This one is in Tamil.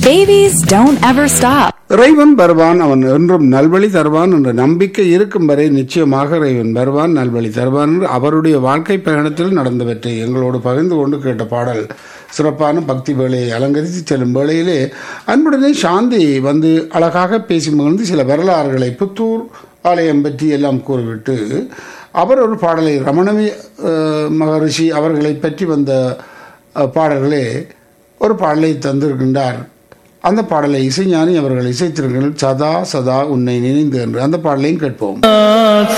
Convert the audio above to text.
Babies don't ever stop. இறைவன் வருவான் அவன் என்றும் நல்வழி தருவான் என்ற நம்பிக்கை இருக்கும் வரை நிச்சயமாக இறைவன் வருவான் நல்வழி தருவான் என்று அவருடைய வாழ்க்கை பயணத்தில் நடந்தவற்றை எங்களோடு பகிர்ந்து கொண்டு கேட்ட பாடல் சிறப்பான பக்தி வேலையை அலங்கரித்து செல்லும் வேளையிலே அன்புடனே சாந்தி வந்து அழகாக பேசி மகிழ்ந்து சில வரலாறுகளை புத்தூர் ஆலயம் பற்றி எல்லாம் கூறிவிட்டு அவர் ஒரு பாடலை ரமணவி அஹ், மகரிஷி அவர்களை பற்றி வந்த அஹ், பாடல்களே ஒரு பாடலை தந்திருக்கின்றார் அந்த பாடலை இசைஞானி அவர்கள் இசைத்திருக்கிறார்கள் சதா சதா உன்னை நினைந்து என்று அந்த பாடலையும் கேட்போம்